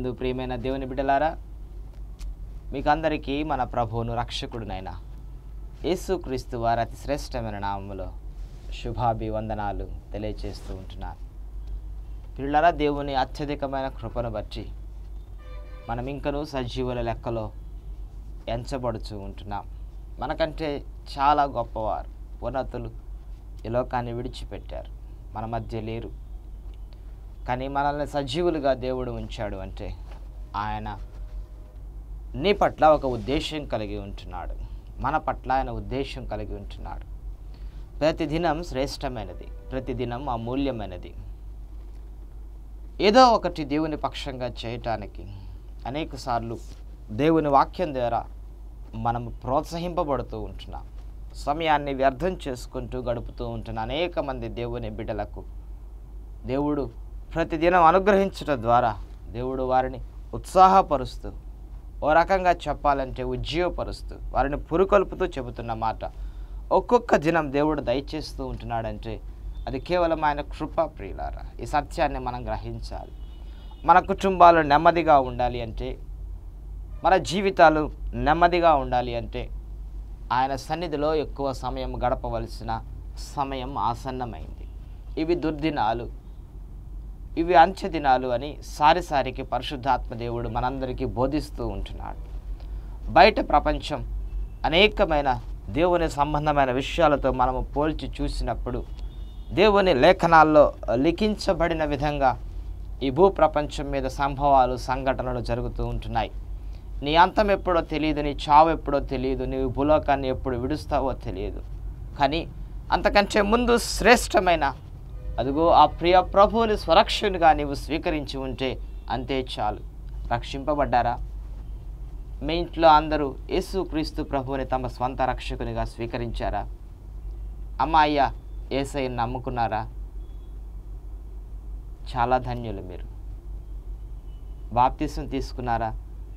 నందు ప్రియమైన దేవుని బిడ్డలారా మీకు అందరికీ మన ప్రభువును రక్షకుడునైన యేసుక్రీస్తు వారి అతి శ్రేష్టమైన నామములో శుభాభివందనాలు తెలియచేస్తూ ఉంటున్నాను పిల్లల దేవుని అత్యధికమైన కృపను బట్టి మనం ఇంకనూ సజీవుల లెక్కలో ఎంచబడుతూ ఉంటున్నాం మనకంటే చాలా గొప్పవారు ఉన్నతులు ఈ లోకాన్ని విడిచిపెట్టారు మన మధ్య లేరు కానీ మనల్ని సజీవులుగా దేవుడు ఉంచాడు అంటే ఆయన నీ పట్ల ఒక ఉద్దేశం కలిగి ఉంటున్నాడు మన పట్ల ఆయన ఉద్దేశం కలిగి ఉంటున్నాడు ప్రతిదినం శ్రేష్టమైనది ప్రతిదినం అమూల్యమైనది ఏదో ఒకటి దేవుని పక్షంగా చేయటానికి అనేక సార్లు దేవుని వాక్యం ద్వారా మనం ప్రోత్సహింపబడుతూ ఉంటున్నాం సమయాన్ని వ్యర్థం చేసుకుంటూ గడుపుతూ ఉంటున్న అనేక మంది దేవుని బిడ్డలకు దేవుడు ప్రతిదినం అనుగ్రహించడం ద్వారా దేవుడు వారిని ఉత్సాహపరుస్తూ ఓ రకంగా చెప్పాలంటే ఉజ్జీవపరుస్తూ వారిని పురుకొల్పుతూ చెబుతున్న మాట ఒక్కొక్క దినం దేవుడు దయచేస్తూ ఉంటున్నాడంటే అది కేవలం ఆయన కృప ప్రియులారా ఈ సత్యాన్ని మనం గ్రహించాలి మన కుటుంబాలు నెమ్మదిగా ఉండాలి అంటే మన జీవితాలు నెమ్మదిగా ఉండాలి అంటే ఆయన సన్నిధిలో ఎక్కువ సమయం గడపవలసిన సమయం ఆసన్నమైంది ఇవి దుర్దినాలు ఇవి అంచె దినాలు అని సారిసారికి పరిశుద్ధాత్మ దేవుడు మనందరికీ బోధిస్తూ ఉంటున్నాడు బయట ప్రపంచం అనేకమైన దేవుని సంబంధమైన విషయాలతో మనము పోల్చి చూసినప్పుడు దేవుని లేఖనాల్లో లిఖించబడిన విధంగా ఈ భూప్రపంచం మీద సంభవాలు సంఘటనలు జరుగుతూ ఉంటున్నాయి నీ అంతం ఎప్పుడో తెలియదు నీ చావు ఎప్పుడో తెలియదు నీవు భూలోకాన్ని ఎప్పుడు విడుస్తావో తెలియదు కానీ అంతకంటే ముందు శ్రేష్టమైన అదిగో ఆ ప్రియ ప్రభువుని స్వరక్షణగా నీవు స్వీకరించి ఉంటే అంతే చాలు రక్షింపబడ్డారా మీ ఇంట్లో అందరూ యేసుక్రీస్తు ప్రభువుని తమ స్వంత రక్షకునిగా స్వీకరించారా అమ్మ అయ్యా ఏసైని నమ్ముకున్నారా చాలా ధన్యులు మీరు బాప్తిసం తీసుకున్నారా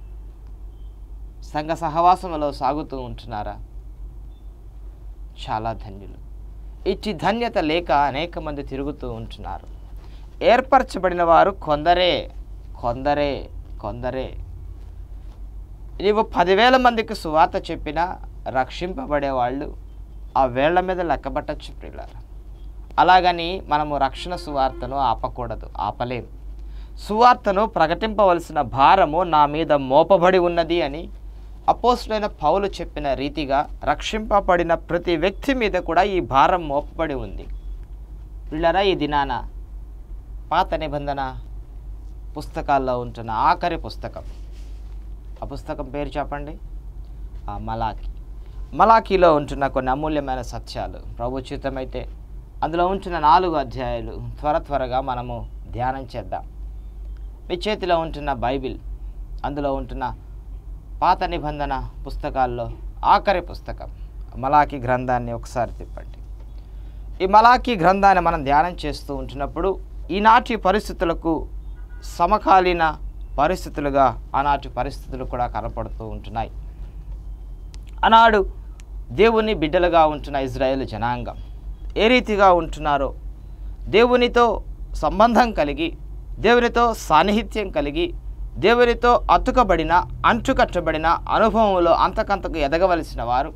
సంఘ సహవాసంలో సాగుతూ ఉంటున్నారా చాలా ధన్యులు ఇట్టి ధన్యత లేక అనేక మంది తిరుగుతూ ఉంటున్నారు ఏర్పరచబడిన వారు కొందరే కొందరే కొందరే నీవు పదివేల మందికి సువార్త చెప్పినా రక్షింపబడే వాళ్ళు ఆ వేళ్ల మీద లెక్కబట్టచ్చు ప్రియులారా అలాగని మనము రక్షణ సువార్తను ఆపకూడదు ఆపలేం సువార్తను ప్రకటింపవలసిన భారము నా మీద మోపబడి ఉన్నది అని అపోస్తులైన పౌలు చెప్పిన రీతిగా రక్షింపబడిన ప్రతి వ్యక్తి మీద కూడా ఈ భారం మోపబడి ఉంది పిల్లరా ఈ దినాన పాత నిబంధన పుస్తకాల్లో ఉంటున్న ఆఖరి పుస్తకం ఆ పుస్తకం పేరు చెప్పండి ఆ మలాకి మలాకీలో ఉంటున్న కొన్ని అమూల్యమైన సత్యాలు ప్రభుచితమైతే అందులో ఉంటున్న నాలుగు అధ్యాయాలు త్వర త్వరగా మనము ధ్యానం చేద్దాం మీ చేతిలో ఉంటున్న బైబిల్ అందులో ఉంటున్న పాత నిబంధన పుస్తకాల్లో ఆఖరి పుస్తకం మలాకి గ్రంథాన్ని ఒకసారి తిప్పండి ఈ మలాకి గ్రంథాన్ని మనం ధ్యానం చేస్తూ ఉంటున్నప్పుడు ఈనాటి పరిస్థితులకు సమకాలీన పరిస్థితులుగా ఆనాటి పరిస్థితులు కూడా కనపడుతూ ఉంటున్నాయి ఆనాడు దేవుని బిడ్డలుగా ఉంటున్న ఇజ్రాయేల్ జనాంగం ఏ రీతిగా ఉంటున్నారో దేవునితో సంబంధం కలిగి దేవునితో సాన్నిహిత్యం కలిగి దేవునితో అతుకబడిన అంటుకట్టబడిన అనుభవంలో అంతకంతకు ఎదగవలసిన వారు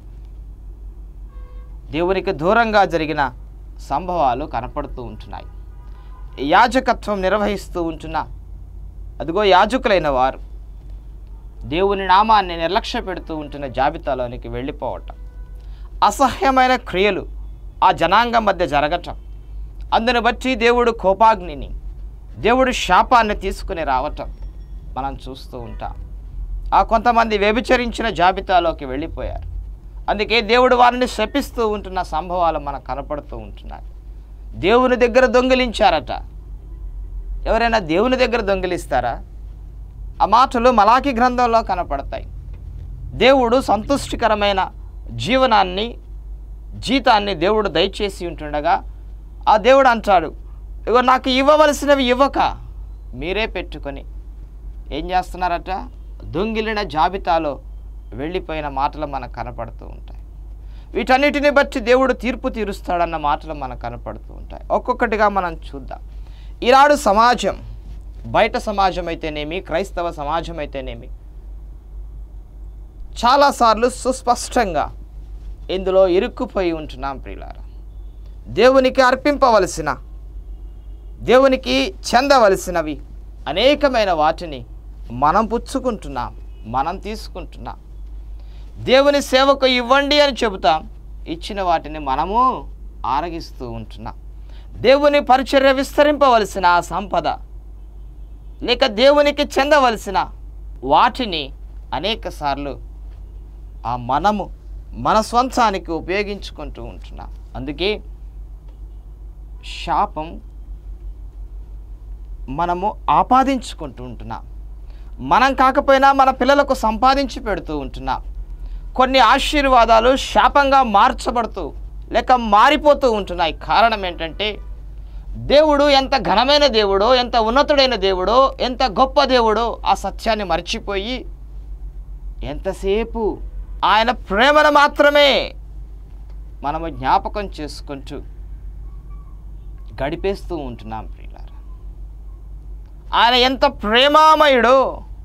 దేవునికి దూరంగా జరిగిన సంభవాలు కనపడుతూ ఉంటున్నాయి యాజకత్వం నిర్వహిస్తూ ఉంటున్న అదిగో యాజకులైన వారు దేవుని నామాన్ని నిర్లక్ష్య పెడుతూ ఉంటున్న జాబితాలోనికి వెళ్ళిపోవటం అసహ్యమైన క్రియలు ఆ జనాంగం మధ్య జరగటం అందుని బట్టి దేవుడు కోపాగ్నిని దేవుడు శాపాన్ని తీసుకుని రావటం మనం చూస్తూ ఉంటాం ఆ కొంతమంది వ్యభిచరించిన జాబితాలోకి వెళ్ళిపోయారు అందుకే దేవుడు వారిని శపిస్తూ ఉంటున్న సంభవాలు మనకు కనపడుతూ ఉంటున్నాయి దేవుని దగ్గర దొంగిలించారట ఎవరైనా దేవుని దగ్గర దొంగిలిస్తారా ఆ మాటలు మలాకి గ్రంథంలో కనపడతాయి దేవుడు సంతుష్టికరమైన జీవనాన్ని జీతాన్ని దేవుడు దయచేసి ఉంటుండగా ఆ దేవుడు అంటాడు ఇగో నాకు ఇవ్వవలసినవి ఇవ్వక మీరే పెట్టుకొని ఏం చేస్తున్నారట దొంగిలిన జాబితాలో వెళ్ళిపోయిన మాటలు మనకు కనపడుతూ ఉంటాయి వీటన్నిటిని బట్టి దేవుడు తీర్పు తీరుస్తాడన్న మాటలు మనకు కనపడుతూ ఉంటాయి ఒక్కొక్కటిగా మనం చూద్దాం ఈనాడు సమాజం బయట సమాజం అయితేనేమి క్రైస్తవ సమాజం అయితేనేమి చాలాసార్లు సుస్పష్టంగా ఇందులో ఇరుక్కుపోయి ఉంటున్నాం ప్రియులారా దేవునికి అర్పింపవలసిన దేవునికి చెందవలసినవి అనేకమైన వాటిని మనం పుచ్చుకుంటున్నాం మనం తీసుకుంటున్నాం దేవుని సేవకు ఇవ్వండి అని చెబుతాం ఇచ్చిన వాటిని మనము ఆరగిస్తూ ఉంటున్నాం దేవుని పరిచర్య విస్తరింపవలసిన ఆ సంపద లేక దేవునికి చెందవలసిన వాటిని అనేక సార్లు ఆ మనము మన స్వంతానికి ఉపయోగించుకుంటూ ఉంటున్నాం అందుకే శాపం మనము ఆపాదించుకుంటూ ఉంటున్నాం మనం కాకపోయినా మన పిల్లలకు సంపాదించి పెడుతూ ఉంటున్నాం కొన్ని ఆశీర్వాదాలు శాపంగా మార్చబడుతూ లేక మారిపోతూ ఉంటున్నాయి కారణం ఏంటంటే దేవుడు ఎంత ఘనమైన దేవుడో ఎంత ఉన్నతుడైన దేవుడో ఎంత గొప్ప దేవుడో ఆ సత్యాన్ని మర్చిపోయి ఎంతసేపు ఆయన ప్రేమను మాత్రమే మనము జ్ఞాపకం చేసుకుంటూ గడిపేస్తూ ఉంటున్నాం ప్రియులారా ఆయన ఎంత ప్రేమామయుడో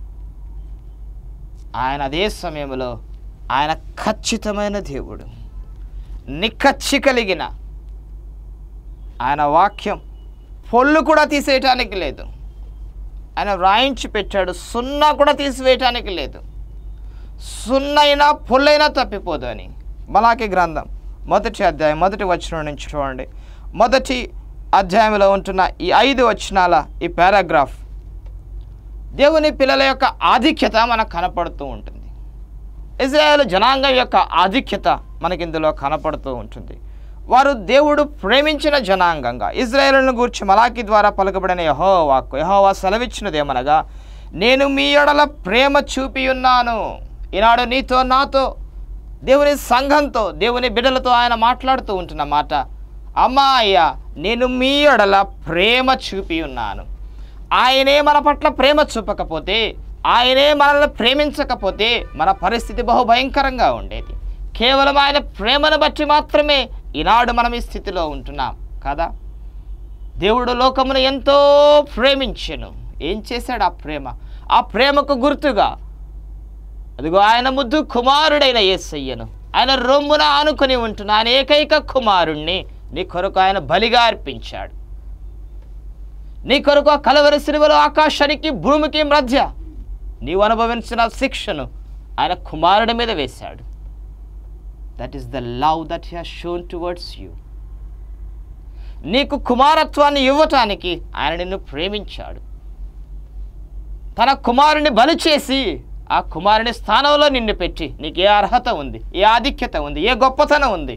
ఆయన అదే సమయంలో ఆయన ఖచ్చితమైన దేవుడు నిక్కచ్చి కలిగిన ఆయన వాక్యం పొల్లు కూడా తీసేయటానికి లేదు ఆయన వ్రాయించి పెట్టాడు సున్నా కూడా తీసివేయటానికి లేదు సున్నైనా పొల్లైనా తప్పిపోదు అని మలాకి గ్రంథం మొదటి అధ్యాయం మొదటి వచనం నుంచి చూడండి మొదటి అధ్యాయంలో ఉంటున్న ఈ ఐదు వచనాల ఈ పారాగ్రాఫ్ దేవుని పిల్లల యొక్క ఆధిక్యత మనకు కనపడుతూ ఉంటుంది ఇజ్రాయేల్ జనాంగం యొక్క ఆధిక్యత మనకి ఇందులో కనపడుతూ ఉంటుంది వారు దేవుడు ప్రేమించిన జనాంగంగా ఇజ్రాయేలును గూర్చి మలాకి ద్వారా పలుకబడిన యహో వాక్కు యహోవా సెలవిచ్చినదేమనగా నేను మీ ఎడల ప్రేమ చూపి ఉన్నాను ఈనాడు నీతో నాతో దేవుని సంఘంతో దేవుని బిడ్డలతో ఆయన మాట్లాడుతూ ఉంటున్న మాట అమ్మా అయ్యా నేను మీ ఎడల ప్రేమ చూపి ఉన్నాను ఆయనే మన పట్ల ప్రేమ చూపకపోతే ఆయనే మనల్ని ప్రేమించకపోతే మన పరిస్థితి బహు భయంకరంగా ఉండేది కేవలం ఆయన ప్రేమను బట్టి మాత్రమే ఈనాడు మనం ఈ స్థితిలో ఉంటున్నాం కదా దేవుడు లోకమును ఎంతో ప్రేమించెను ఏం చేశాడు ఆ ప్రేమ ఆ ప్రేమకు గుర్తుగా అదిగో ఆయన ముద్దు కుమారుడైన యేసయ్యను ఆయన రొమ్మున ఆనుకొని ఉంటున్న ఆయన ఏకైక కుమారుణ్ణి నీ కొరకు ఆయన బలిగా అర్పించాడు నీ కొరకు ఆ కలవరి సిలువలో ఆకాశానికి భూమికి మధ్య నీవు అనుభవించిన శిక్షను ఆయన కుమారుడి మీద వేశాడు that is the love that he shown towards you నీకు కుమారత్వాన్ని ఇవ్వటానికి ఆయన నిన్ను ప్రేమించాడు తన కుమారుని బలి చేసి ఆ కుమారుని స్థానంలో నిన్ను పెట్టి నీకు ఏ అర్హత ఉంది ఏ ఆధిక్యత ఉంది ఏ గొప్పతనం ఉంది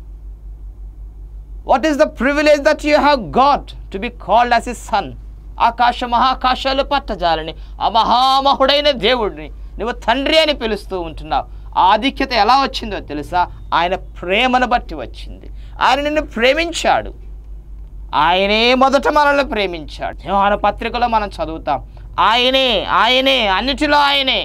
what is the privilege that you have got to be called as a son ఆకాశ మహాకాశాలు పట్టజాలని ఆ మహామహుడైన దేవుడిని నువ్వు తండ్రి అని పిలుస్తూ ఉంటున్నావు ఆ ఆధిక్యత ఎలా వచ్చిందో తెలుసా ఆయన ప్రేమను బట్టి వచ్చింది ఆయన నిన్ను ప్రేమించాడు ఆయనే మొదట మనల్ని ప్రేమించాడు యోహాను పత్రికలో మనం చదువుతాం ఆయనే ఆయనే అన్నిటిలో ఆయనే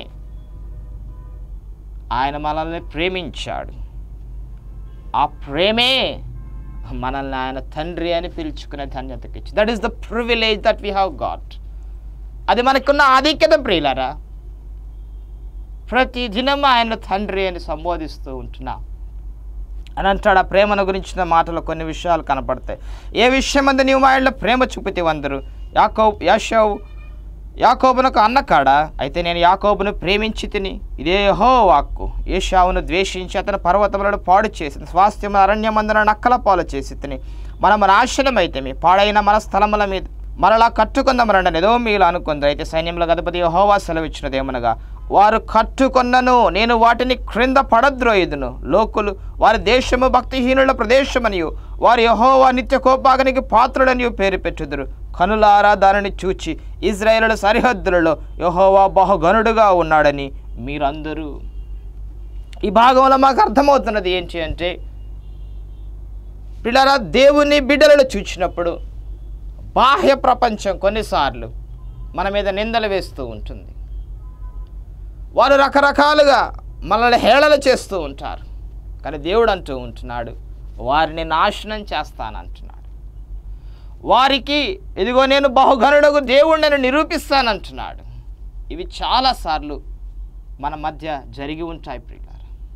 ఆయన మనల్ని ప్రేమించాడు ఆ ప్రేమే మనల్ని ఆయన తండ్రి అని పిలుచుకునే ధన్యతకి ఇచ్చి that is the privilege that we have got అది మనకున్న ఆధిక్యత ప్రియులరా ప్రతి దినం ఆయన తండ్రి అని సంబోధిస్తూ ఉంటున్నాం అని అంటాడు ఆ ప్రేమను గురించిన మాటలు కొన్ని విషయాలు కనపడతాయి ఏ విషయం అందు నీవు మా ఇళ్ళ ప్రేమ చూపితే అందరు యాకో యాషవ్ యాకోబునకు అన్న కాడ అయితే నేను యాకోబును ప్రేమించి తిని ఇదే హో వాక్కు ఏషావును ద్వేషించి అతని పర్వతములను పాడు చేసి స్వాస్థ్యము అరణ్యమందున నక్కల పాలు చేసి తిని మనము నాశనమైతే మీ పాడైన మన స్థలముల మీద మరలా కట్టుకుందామరండి ఏదో మీరు అనుకుందరు అయితే సైన్యముల గదపతి హోవా సెలవిచ్చినదేమనగా వారు కట్టుకొన్నను నేను వాటిని క్రింద పడద్రోయుదును లోకులు వారి దేశము భక్తిహీనుల ప్రదేశమనియు వారి యహోవా నిత్య కోపాగనికి పాత్రుడనియు పేరు పెట్టుదురు కనులారా దానిని చూచి ఇజ్రాయేలుల సరిహద్దులలో యహోవా బహుగనుడుగా ఉన్నాడని మీరందరూ ఈ భాగంలో మాకు అర్థమవుతున్నది ఏంటి అంటే పిల్లరా దేవుని బిడ్డలను చూచినప్పుడు బాహ్య ప్రపంచం కొన్నిసార్లు మన మీద నిందలు వేస్తూ ఉంటుంది వారు రకరకాలుగా మనల్ని హేళన చేస్తూ ఉంటారు కానీ దేవుడు అంటూ ఉంటున్నాడు వారిని నాశనం చేస్తానంటున్నాడు వారికి ఇదిగో నేను బహుఘనుడకు దేవుణ్ణి నిరూపిస్తానంటున్నాడు ఇవి చాలాసార్లు మన మధ్య జరిగి ఉంటాయి ప్రియులారా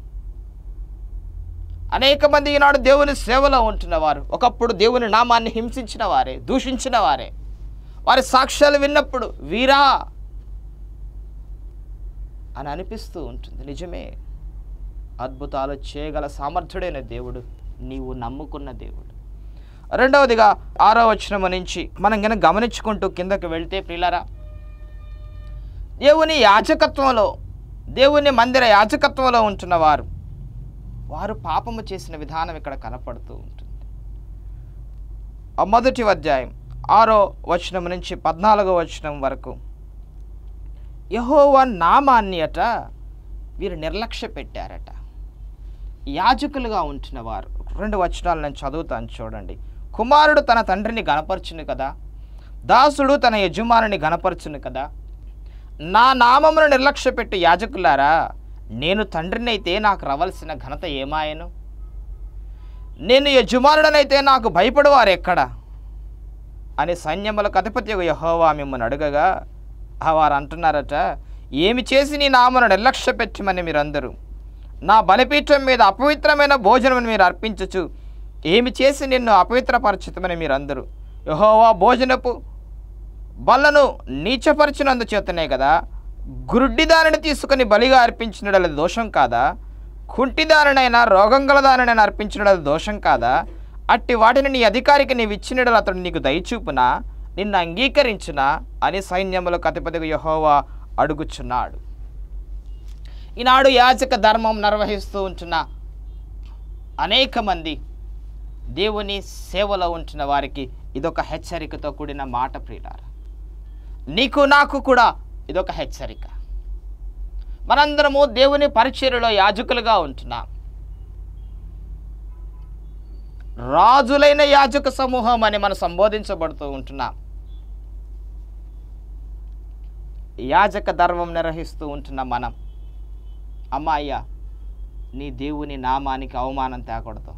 అనేక మంది ఈనాడు దేవుని సేవలో ఉంటున్నవారు ఒకప్పుడు దేవుని నామాన్ని హింసించిన వారే దూషించిన వారే వారి సాక్ష్యాలు విన్నప్పుడు వీరా అని అనిపిస్తూ ఉంటుంది నిజమే అద్భుతాలు చేయగల సామర్థ్యుడైన దేవుడు నీవు నమ్ముకున్న దేవుడు రెండవదిగా ఆరో వచనము నుంచి మనం కనుక గమనించుకుంటూ కిందకు వెళ్తే ప్రియులారా దేవుని యాజకత్వంలో దేవుని మందిర యాజకత్వంలో ఉంటున్నవారు వారు పాపము చేసిన విధానం ఇక్కడ కనపడుతూ ఉంటుంది ఆ మొదటి అధ్యాయం ఆరో వచనం నుంచి పద్నాలుగో వచనం వరకు యహోవా నామాన్ని అట వీరు నిర్లక్ష్య పెట్టారట యాజకులుగా ఉంటున్న వారు రెండు వచనాలు నేను చదువుతాను చూడండి కుమారుడు తన తండ్రిని గనపరచును కదా దాసుడు తన యజమానిని గనపరచును కదా నా నామమును నిర్లక్ష్య పెట్టి యాజకులారా నేను తండ్రినైతే నాకు రావలసిన ఘనత ఏమాయను నేను యజమానుడనైతే నాకు భయపడవారు ఎక్కడ అని సైన్యములకు అధిపతి యహోవా మిమ్మల్ని అడగగా ఆ వారు అంటున్నారట ఏమి చేసి నీ నామను నిర్లక్ష్య పెట్టమని మీరందరూ నా బలిపీఠం మీద అపవిత్రమైన భోజనం మీరు అర్పించచ్చు ఏమి చేసి నిన్ను అపవిత్రపరచితమని మీరందరూ యహోవా భోజనపు బల్లను నీచపరిచినందు చేతనే కదా గురుడ్డి దానిని తీసుకొని బలిగా అర్పించినడల దోషం కాదా కుంటి దానినైనా రోగం గల దానినైనా అర్పించినడల దోషం కాదా అట్టి వాటిని నీ అధికారికి నీవు ఇచ్చినడలు అతడు నీకు దయచూపునా నిన్ను అంగీకరించునా అని సైన్యములకు అధిపతిగా యహోవా అడుగుచున్నాడు ఈనాడు యాచక ధర్మం నిర్వహిస్తూ ఉంటున్న అనేక మంది దేవుని సేవలో ఉంటున్న వారికి ఇదొక హెచ్చరికతో కూడిన మాట ప్రియులారా నీకు నాకు కూడా ఇదొక హెచ్చరిక మనందరము దేవుని పరిచర్యలో యాజకులుగా ఉంటున్నాం రాజులైన యాజక సమూహం అని మనం సంబోధించబడుతూ ఉంటున్నాం యాజక ధర్మం నిర్వహిస్తూ ఉంటున్న మనం అమ్మాయ్య నీ దేవుని నామానికి అవమానం తేకూడదు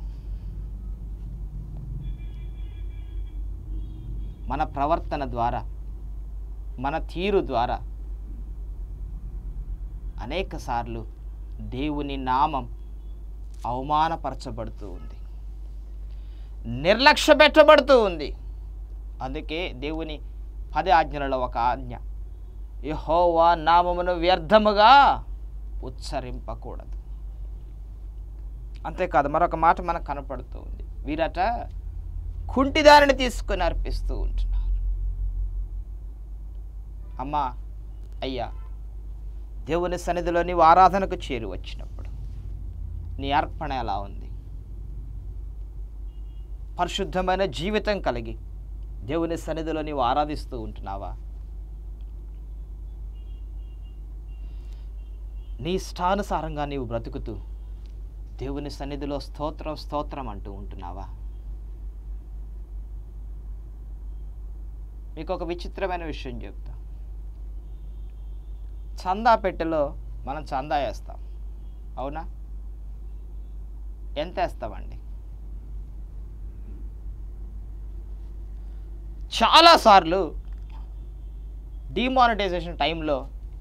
మన ప్రవర్తన ద్వారా మన తీరు ద్వారా అనేక సార్లు దేవుని నామం అవమానపరచబడుతూ ఉంది నిర్లక్ష్య పెట్టబడుతూ ఉంది అందుకే దేవుని పది ఆజ్ఞలలో ఒక ఆజ్ఞ యహోవా నామమును వ్యర్థముగా ఉచ్చరింపకూడదు అంతేకాదు మరొక మాట మనకు కనపడుతూ ఉంది వీరట కుంటిదారిని తీసుకొని అర్పిస్తూ ఉంటున్నారు అమ్మా అయ్యా దేవుని సన్నిధిలో నీవు ఆరాధనకు చేరి వచ్చినప్పుడు నీ అర్పణ ఎలా ఉంది పరిశుద్ధమైన జీవితం కలిగి దేవుని సన్నిధిలో నీవు ఆరాధిస్తూ ఉంటున్నావా నీ ఇష్టానుసారంగా నీవు బ్రతుకుతూ దేవుని సన్నిధిలో స్తోత్రం స్తోత్రం అంటూ ఉంటున్నావా మీకు ఒక విచిత్రమైన విషయం చెప్తా చందా పెట్టెలో మనం చందా వేస్తాం అవునా ఎంత వేస్తామండి చాలాసార్లు డిమానిటైజేషన్ టైంలో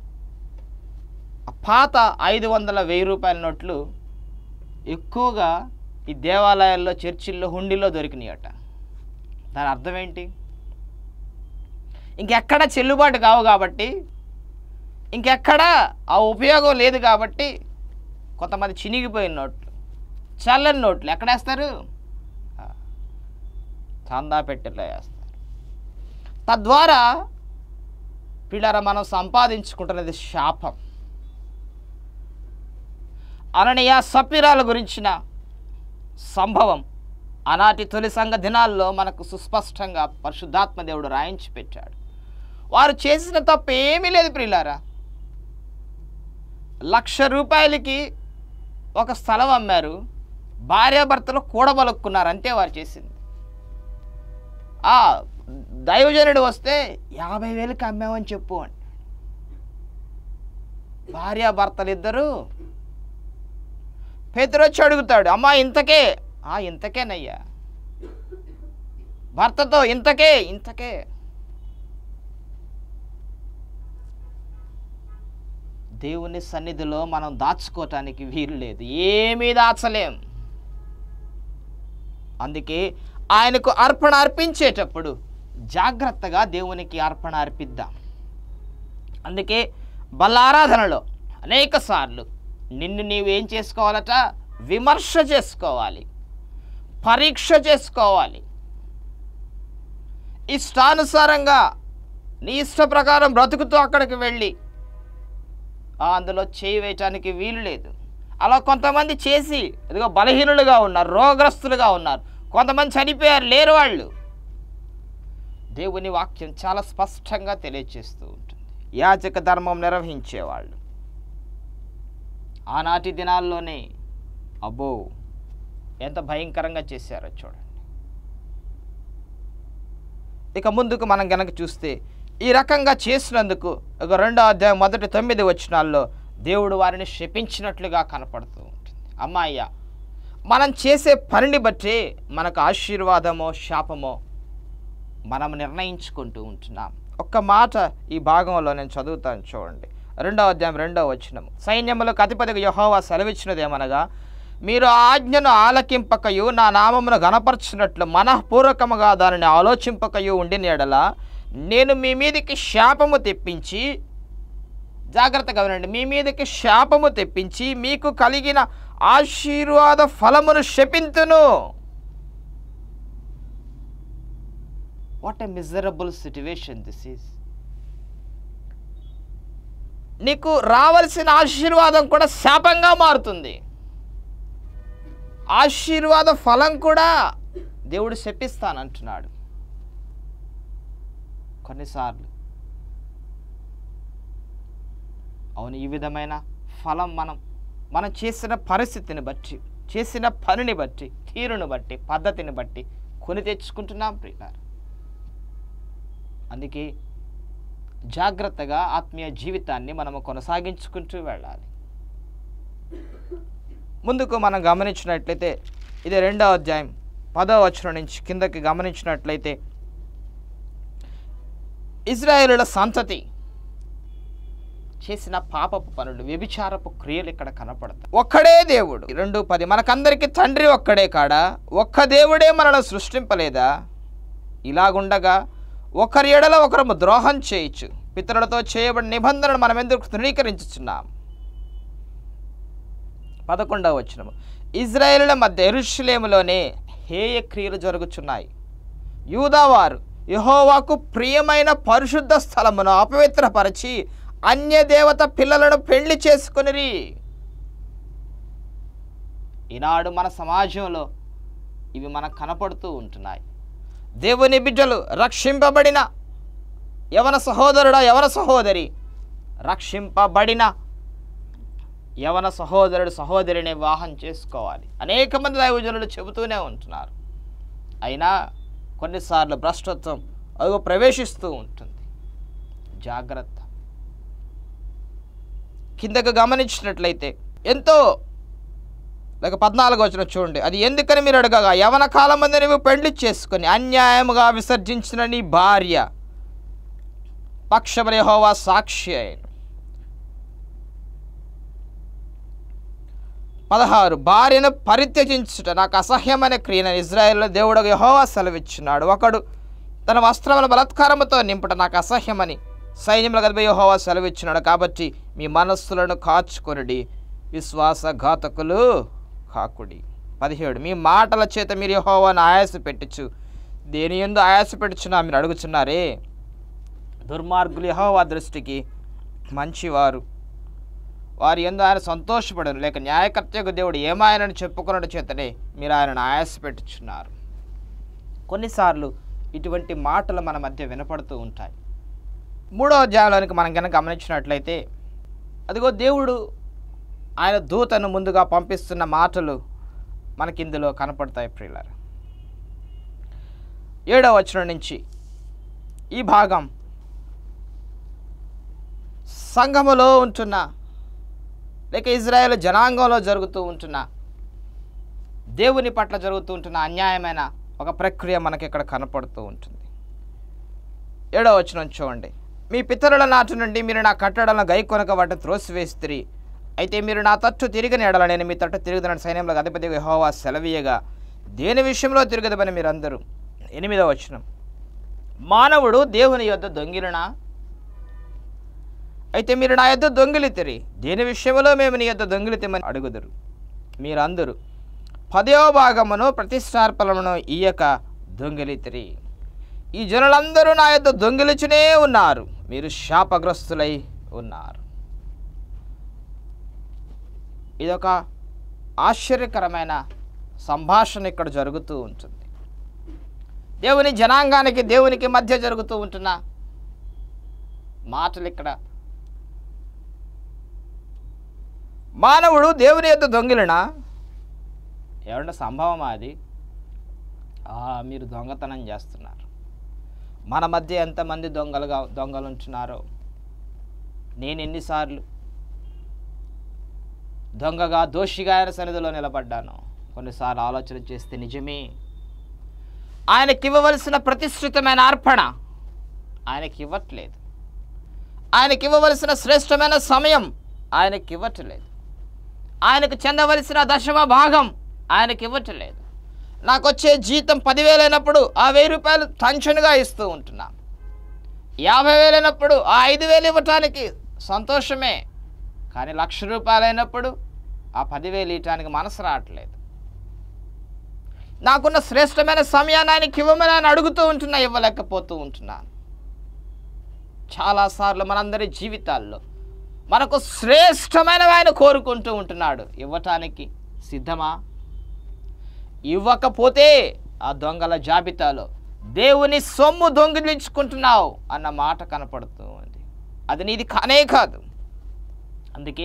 ఆ పాత ఐదు వందల వెయ్యి రూపాయల నోట్లు ఎక్కువగా ఈ దేవాలయాల్లో చర్చిల్లో హుండీలో దొరికినాయట దాని అర్థం ఏంటి ఇంకెక్కడ చెల్లుబాటు కావు కాబట్టి ఇంకెక్కడ ఆ ఉపయోగం లేదు కాబట్టి కొంతమంది చినిగిపోయిన నోట్లు చల్లని నోట్లు ఎక్కడేస్తారు ఆ, చందా పెట్టెలో వేస్తారు తద్వారా పిల్లర మనం సంపాదించుకుంటున్నది శాపం అననీయ సపిరాల గురించిన సంభవం ఆనాటి తొలి సంఘ దినాల్లో మనకు సుస్పష్టంగా పరిశుద్ధాత్మ దేవుడు రాయించి పెట్టాడు వారు చేసిన తప్పు ఏమీ లేదు ప్రియులారా లక్ష రూపాయలకి ఒక స్థలం అమ్మారు భార్యాభర్తలు కూడబలుక్కున్నారు అంతే వారు చేసింది ఆ దైవజనుడు వస్తే యాభై వేలకి అమ్మామని చెప్పు అని భార్యాభర్తలు ఇద్దరు పేతురు వచ్చి అడుగుతాడు అమ్మా ఇంతకే ఆ ఇంతకేనయ్యా భర్తతో ఇంతకే ఇంతకే దేవుని సన్నిధిలో మనం దాచుకోవటానికి వీలు లేదు ఏమీ దాచలేం అందుకే ఆయనకు అర్పణ అర్పించేటప్పుడు జాగ్రత్తగా దేవునికి అర్పణ అర్పిద్దాం అందుకే బలారాధనలో అనేక సార్లు నిన్ను నీవు ఏం చేసుకోవాలట విమర్శ చేసుకోవాలి పరీక్ష చేసుకోవాలి ఇష్టానుసారంగా నీ ఇష్ట ప్రకారం బ్రతుకుతూ అక్కడికి వెళ్ళి ఆ అందులో చేయి వేయటానికి వీలు లేదు అలా కొంతమంది చేసి ఇదిగో బలహీనులుగా ఉన్నారు రోగగ్రస్తులుగా ఉన్నారు కొంతమంది చనిపోయారు లేరు వాళ్ళు దేవుని వాక్యం చాలా స్పష్టంగా తెలియజేస్తూ ఉంటుంది యాజక ధర్మం నిర్వహించేవాళ్ళు ఆనాటి దినాల్లోనే అబ్బో ఎంత భయంకరంగా చేశారో చూడండి ఇక ముందుకు మనం గనక చూస్తే ఈ రకంగా చేసినందుకు ఒక రెండో అధ్యాయం మొదటి తొమ్మిది వచనాల్లో దేవుడు వారిని శపించినట్లుగా కనపడుతూ ఉంటుంది అమ్మాయ్య మనం చేసే పనిని బట్టి మనకు ఆశీర్వాదమో శాపమో మనం నిర్ణయించుకుంటూ ఉంటున్నాం ఒక్క మాట ఈ భాగంలో నేను చదువుతాను చూడండి రెండవ అధ్యాయం రెండవ వచనం సైన్యములకు అధిపతిగా యహోవా సెలవిచ్చినదేమనగా మీరు ఆ ఆజ్ఞను ఆలకింపకయు నా నామమును గణపరచినట్లు మనఃపూర్వకముగా దానిని ఆలోచింపకయు ఉండిన ఎడల నేను మీ మీదకి శాపము తెప్పించి జాగ్రత్తగా వినండి మీ మీదకి శాపము తెప్పించి మీకు కలిగిన ఆశీర్వాద ఫలమును శపింతును what a miserable situation this is నీకు రావలసిన ఆశీర్వాదం కూడా శాపంగా మారుతుంది ఆశీర్వాద ఫలం కూడా దేవుడు శపిస్తానంటున్నాడు కొన్నిసార్లు అవును ఈ విధమైన ఫలం మనం మనం చేసిన పరిస్థితిని బట్టి చేసిన పనిని బట్టి తీరును బట్టి పద్ధతిని బట్టి కొని తెచ్చుకుంటున్నాం ప్రియులారు అందుకే జాగ్రత్తగా ఆత్మీయ జీవితాన్ని మనము కొనసాగించుకుంటూ వెళ్ళాలి ముందుకు మనం గమనించినట్లయితే ఇది రెండవ అధ్యాయం పదవ వచనం నుంచి కిందకి గమనించినట్లయితే ఇజ్రాయేలుల సంతతి చేసిన పాపపు పనులు వ్యభిచారపు క్రియలు ఇక్కడ కనపడతాయి ఒక్కడే దేవుడు రెండు పది మనకందరికి తండ్రి ఒక్కడే కాడా ఒక్క దేవుడే మనల్ని సృష్టింపలేదా ఇలాగుండగా ఒకరి ఎడల ఒకరము ద్రోహం చేయొచ్చు పితరులతో చేయబడిన నిబంధనలు మనం ఎందుకు తృణీకరించుచున్నాం పదకొండవ వచనము ఇజ్రాయేలుల మధ్య ఎరుషులేములోనే హేయ క్రియలు జరుగుచున్నాయి యూదావారు యహోవాకు ప్రియమైన పరిశుద్ధ స్థలమును అపవిత్రపరిచి అన్య దేవత పిల్లలను పెళ్లి చేసుకునిరి ఈనాడు మన సమాజంలో ఇవి మనకు కనపడుతూ ఉంటున్నాయి దేవుని బిడ్డలు రక్షింపబడిన యవన సహోదరుడా యవన సహోదరి రక్షింపబడిన యవన సహోదరుడు సహోదరిని వివాహం చేసుకోవాలి అనేక మంది దైవజనులు చెబుతూనే ఉంటున్నారు అయినా కొన్నిసార్లు భ్రష్టత్వం అదిగో ప్రవేశిస్తూ ఉంటుంది జాగ్రత్త కిందకు గమనించినట్లయితే ఎంతో లేక పద్నాలుగు వచ్చిన చూడండి అది ఎందుకని మీరు అడగగా యవన కాలం మంది నువ్వు పెళ్లి చేసుకొని అన్యాయముగా విసర్జించిన నీ భార్య పక్షమని హోవా సాక్షి అయిన పదహారు భార్యను పరిత్యజించుట నాకు అసహ్యమైన క్రియను ఇజ్రాయెల్లో దేవుడు యహోవా సెలవిచ్చున్నాడు ఒకడు తన వస్త్రముల బలత్కారముతో నింపుట నాకు అసహ్యమని సైన్యముల గదిపై యహోవా సెలవిచ్చున్నాడు కాబట్టి మీ మనస్సులను కాచుకొనుడి విశ్వాసఘాతకులు కాకుడి పదిహేడు మీ మాటల చేత మీరు యహోవాను ఆయాస పెట్టచ్చు దేని ఎందు ఆయాస పెట్టుచున్నా మీరు అడుగుచున్నారే దుర్మార్గులు యహోవా దృష్టికి మంచివారు వారి ఎందు ఆయన సంతోషపడరు లేక న్యాయకర్తకు దేవుడు ఏమాయనని చెప్పుకున్నట్టు చేతనే మీరు ఆయనను ఆయాస పెట్టుచున్నారు కొన్నిసార్లు ఇటువంటి మాటలు మన మధ్య వినపడుతూ ఉంటాయి మూడో అధ్యాయంలోనికి మనం కనుక గమనించినట్లయితే అదిగో దేవుడు ఆయన దూతను ముందుగా పంపిస్తున్న మాటలు మనకి ఇందులో కనపడతాయి ప్రియులారు ఏడవ వచనం నుంచి ఈ భాగం సంఘములో ఉంటున్న లేక ఇజ్రాయేల్ జనాంగంలో జరుగుతూ ఉంటున్న దేవుని పట్ల జరుగుతూ ఉంటున్న అన్యాయమైన ఒక ప్రక్రియ మనకి ఇక్కడ కనపడుతూ ఉంటుంది ఏడో వచనం చూడండి మీ పితరుల నాటి నుండి మీరు నా కట్టడలను గైకొనక వాటిని త్రోసివేస్తిరి అయితే మీరు నా తట్టు తిరిగిన ఎడల నేను మీ తట్టు తిరుగుతున్న సైన్యంలో అధిపతి యెహోవా సెలవీయగా దేని విషయంలో తిరగదమని మీరందరూ ఎనిమిదవ వచనం మానవుడు దేవుని యొద్ద దొంగిలనా అయితే మీరు నా యొద్ద దొంగిలితిరి దేని విషయంలో మేము నీ యొద్ద దొంగిలితమని అడుగుదురు మీరందరూ పదవ భాగమును ప్రతిష్టార్పణను ఇయ్యక దొంగిలితిరి ఈ జనులందరూ నా యొద్ద దొంగిలిచునే ఉన్నారు మీరు శాపగ్రస్తులై ఉన్నారు ఇదొక ఆశ్చర్యకరమైన సంభాషణ ఇక్కడ జరుగుతూ ఉంటుంది దేవుని జనాంగానికి దేవునికి మధ్య జరుగుతూ ఉంటున్న మాటలు ఇక్కడ మానవుడు దేవుని యొక్క దొంగిలిన ఏమన్నా సంభవమా అది ఆ, మీరు దొంగతనం చేస్తున్నారు మన మధ్య ఎంతమంది దొంగలుగా దొంగలు ఉంటున్నారో నేను ఎన్నిసార్లు దొంగగా దోషిగా ఆయన సన్నిధిలో నిలబడ్డాను కొన్నిసార్లు ఆలోచన చేస్తే నిజమే ఆయనకి ఇవ్వవలసిన ప్రతిష్ఠితమైన అర్పణ ఆయనకి ఇవ్వట్లేదు ఆయనకి ఇవ్వవలసిన శ్రేష్టమైన సమయం ఆయనకి ఇవ్వట్లేదు ఆయనకు చెందవలసిన దశమ భాగం ఆయనకి ఇవ్వట్లేదు నాకు వచ్చే జీతం పదివేలు అయినప్పుడు ఆ వెయ్యి రూపాయలు టెన్షన్గా ఇస్తూ ఉంటున్నా యాభై వేలు అయినప్పుడు ఆ ఐదు వేలు ఇవ్వటానికి సంతోషమే కానీ లక్ష రూపాయలు అయినప్పుడు ఆ పదివేలు ఇవ్వటానికి మనసు రావట్లేదు నాకున్న శ్రేష్టమైన సమయాన్ని ఆయనకి ఇవ్వమని ఆయన అడుగుతూ ఉంటున్నా ఇవ్వలేకపోతూ ఉంటున్నాను చాలాసార్లు మనందరి జీవితాల్లో మనకు శ్రేష్టమైనవి ఆయన కోరుకుంటూ ఉంటున్నాడు ఇవ్వటానికి సిద్ధమా ఇవ్వకపోతే ఆ దొంగల జాబితాలో దేవుని సొమ్ము దొంగిలించుకుంటున్నావు అన్న మాట కనపడుతూ ఉంది అది నీది కానే కాదు అందుకే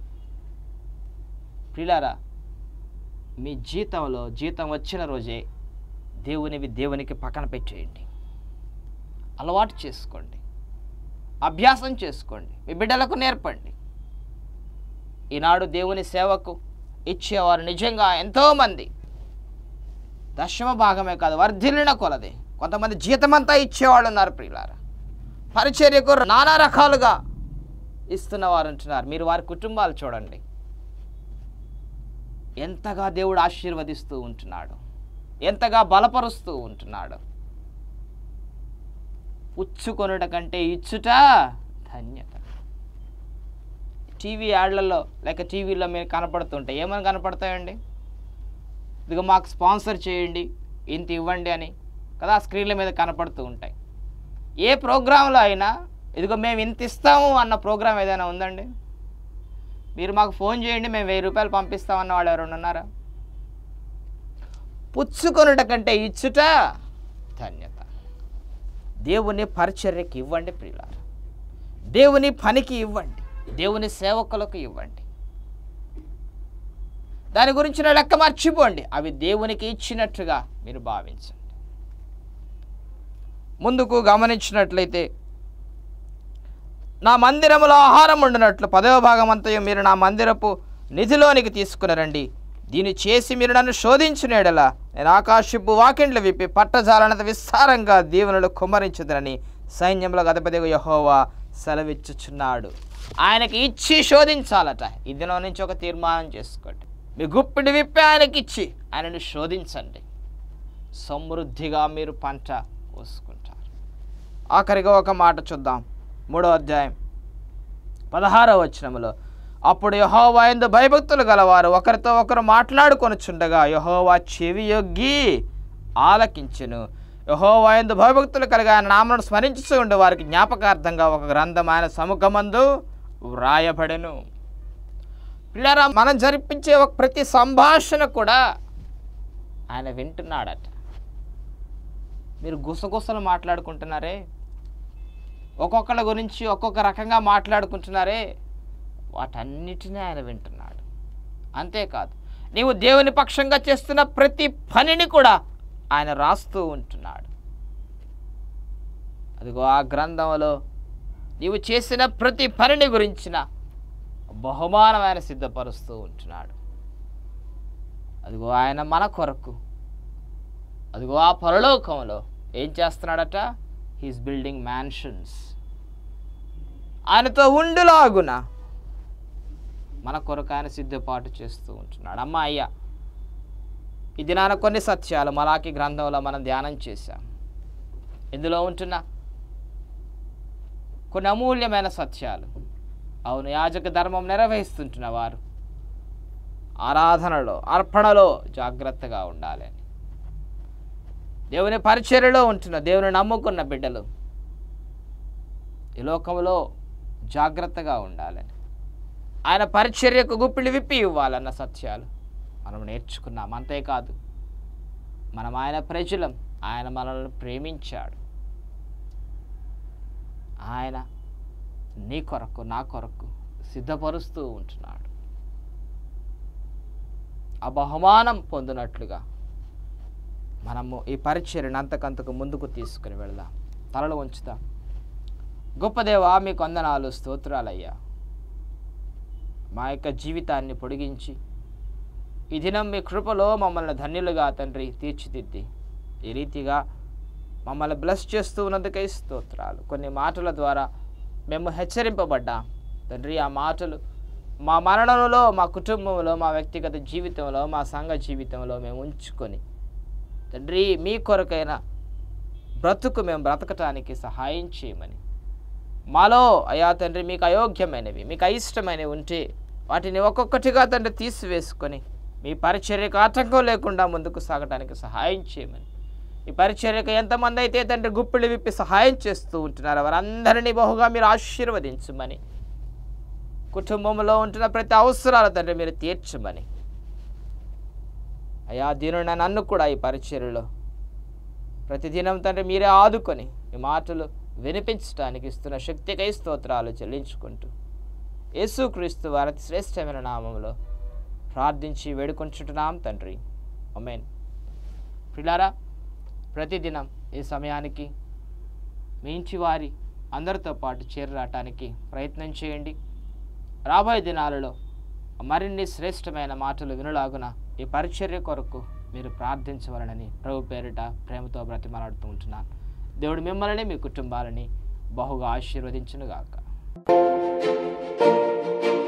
ప్రిలారా మీ జీతంలో జీతం వచ్చిన రోజే దేవునివి దేవునికి పక్కన పెట్టేయండి అలవాటు చేసుకోండి అభ్యాసం చేసుకోండి మీ బిడ్డలకు నేర్పండి ఈనాడు దేవుని సేవకు ఇచ్చేవారు నిజంగా ఎంతోమంది దశమ భాగమే కాదు వర్ధిల్లిన కొలది కొంతమంది జీతమంతా ఇచ్చేవాళ్ళు ఉన్నారు ప్రియులారా పరిచర్యకు నానా రకాలుగా ఇస్తున్న వారు ఉంటున్నారు మీరు వారి కుటుంబాలు చూడండి ఎంతగా దేవుడు ఆశీర్వదిస్తూ ఉంటున్నాడు ఎంతగా బలపరుస్తూ ఉంటున్నాడు పుచ్చుకొనుట కంటే ఇచ్చుట ధన్యత టీవీ యాడ్లలో లేక టీవీలో మీరు కనపడుతుంటాయి ఏమని కనపడతాయండి ఇదిగో మాకు స్పాన్సర్ చేయండి ఇంత ఇవ్వండి అని కదా స్క్రీన్ల మీద కనపడుతూ ఉంటాయి ఏ ప్రోగ్రాంలో అయినా ఇదిగో మేము ఇంత ఇస్తాము అన్న ప్రోగ్రాం ఏదైనా ఉందండి మీరు మాకు ఫోన్ చేయండి మేము వెయ్యి రూపాయలు పంపిస్తామన్న వాళ్ళు ఎవరైనా ఉన్నారా పుచ్చుకొనుట కంటే ఇచ్చుట ధన్యత దేవుని పరిచర్యకి ఇవ్వండి ప్రియులారా దేవుని పనికి ఇవ్వండి దేవుని సేవకులకు ఇవ్వండి దాని గురించిన లెక్క మర్చిపోండి అవి దేవునికి ఇచ్చినట్టుగా మీరు భావించండి ముందుకు గమనించినట్లయితే నా మందిరములో ఆహారం ఉండినట్లు పదవ భాగం అంతయు మీరు నా మందిరపు నిధిలోనికి తీసుకుని రండి దీన్ని చేసి మీరు నన్ను శోధించినేడలా నేను ఆకాశపు వాకిండ్లు విప్పి పట్టజాలనంత విస్తారంగా దీవెనలు కుమ్మరించదనని సైన్యంలో గదపతి యహోవా సెలవిచ్చుచున్నాడు ఆయనకి ఇచ్చి శోధించాలట ఈ దినం నుంచి ఒక తీర్మానం చేసుకోండి మీ గుప్పిడి విప్పి ఆయనకి ఇచ్చి ఆయనను శోధించండి సమృద్ధిగా మీరు పంట కోసుకుంటారు ఆఖరిగా ఒక మాట చూద్దాం మూడో అధ్యాయం పదహారవ వచనములో అప్పుడు యహోవా ఎందు భయభక్తులు గలవారు ఒకరితో ఒకరు మాట్లాడుకొనుచుండగా యహోవా చెవి యొగ్గి ఆలకించెను యహోవా ఎందు భయభక్తులు కలిగి ఆయన నామను స్మరించుతూ ఉండే వారికి జ్ఞాపకార్థంగా ఒక గ్రంథం ఆయన సముఖమందు వ్రాయబడెను పిల్లరా మనం జరిపించే ఒక ప్రతి సంభాషణ కూడా ఆయన వింటున్నాడట మీరు గుసగుసలు మాట్లాడుకుంటున్నారే ఒక్కొక్కళ్ళ గురించి ఒక్కొక్క రకంగా మాట్లాడుకుంటున్నారే వాటన్నిటినీ ఆయన వింటున్నాడు అంతేకాదు నీవు దేవుని పక్షంగా చేస్తున్న ప్రతి పనిని కూడా ఆయన రాస్తూ ఉంటున్నాడు అదిగో ఆ గ్రంథంలో నీవు చేసిన ప్రతి పనిని గురించిన బహుమానం ఆయన సిద్ధపరుస్తూ ఉంటున్నాడు అదిగో ఆయన మన కొరకు అదిగో ఆ పరలోకంలో ఏం చేస్తున్నాడట హీస్ బిల్డింగ్ మ్యాన్షన్స్ ఆయనతో ఉండులాగున మన కొరకు ఆయన సిద్ధపాటు చేస్తూ ఉంటున్నాడు అమ్మ అయ్యా ఈ దినాన కొన్ని సత్యాలు మలాకి గ్రంథంలో మనం ధ్యానం చేశాం ఇందులో ఉంటున్న కొన్ని అమూల్యమైన సత్యాలు అవును యాజక ధర్మం నెరవేరుస్తుంటున్న వారు ఆరాధనలో అర్పణలో జాగ్రత్తగా ఉండాలి దేవుని పరిచర్యలో ఉంటున్న దేవుని నమ్ముకున్న బిడ్డలు ఈ లోకంలో జాగ్రత్తగా ఉండాలని ఆయన పరిచర్యకు గుప్పిడి విప్పి ఇవ్వాలన్న సత్యాలు మనం నేర్చుకున్నాం అంతేకాదు మనం ఆయన ప్రజలం ఆయన మనల్ని ప్రేమించాడు ఆయన నీ కొరకు నా కొరకు సిద్ధపరుస్తూ ఉంటున్నాడు ఆ బహుమానం పొందినట్లుగా మనము ఈ పరిచర్యను అంతకంతకు ముందుకు తీసుకుని వెళ్దాం తలలు ఉంచుదాం గొప్ప దేవా మీకు వందనాలు స్తోత్రాలయ్యా మా యొక్క జీవితాన్ని పొడిగించి ఈ దినం మీ కృపలో మమ్మల్ని ధన్యులుగా తండ్రి తీర్చిదిద్ది ఈ రీతిగా మమ్మల్ని బ్లెస్ చేస్తూ ఉన్నందుకై స్తోత్రాలు కొన్ని మాటల ద్వారా మేము హెచ్చరింపబడ్డాం తండ్రి ఆ మాటలు మా మరణంలో మా కుటుంబంలో మా వ్యక్తిగత జీవితంలో మా సంఘ జీవితంలో మేము ఉంచుకొని తండ్రి మీ కొరకైన బ్రతుకు మేము బ్రతకటానికి సహాయం చేయమని మాలో అయా తండ్రి మీకు అయోగ్యమైనవి మీకు అయిష్టమైనవి ఉంటే వాటిని ఒక్కొక్కటిగా తండ్రి తీసివేసుకొని మీ పరిచర్యకు ఆటంకం లేకుండా ముందుకు సాగడానికి సహాయం చేయమని ఈ పరిచర్యకు ఎంతమంది అయితే తండ్రి గుప్పిళ్ళు విప్పి సహాయం చేస్తూ ఉంటున్నారో వారందరినీ బహుగా మీరు ఆశీర్వదించమని కుటుంబంలో ఉంటున్న ప్రతి అవసరాల తండ్రి మీరు తీర్చమని అయా దీనున్న నన్ను కూడా ఈ పరిచర్యలో ప్రతిదినం తండ్రి మీరే ఆదుకొని ఈ మాటలు వినిపించడానికి ఇస్తున్న శక్తికై స్తోత్రాలు చెల్లించుకుంటూ యేసుక్రీస్తు వారి అతి శ్రేష్టమైన నామంలో ప్రార్థించి వేడుకొంచుంటున్నాం తండ్రి అమేన్ పిల్లారా ప్రతిదినం ఈ సమయానికి మీ ఇంటి వారి అందరితో పాటు చేరరాటానికి ప్రయత్నం చేయండి రాబోయే దినాలలో మరిన్ని శ్రేష్టమైన మాటలు వినలాగున ఈ పరిచర్య కొరకు మీరు ప్రార్థించవలనని ప్రభు పేరిట ప్రేమతో బ్రతిమలాడుతూ ఉంటున్నాను దేవుడు మిమ్మల్ని మీ కుటుంబాలని బహుగా ఆశీర్వదించునుగాక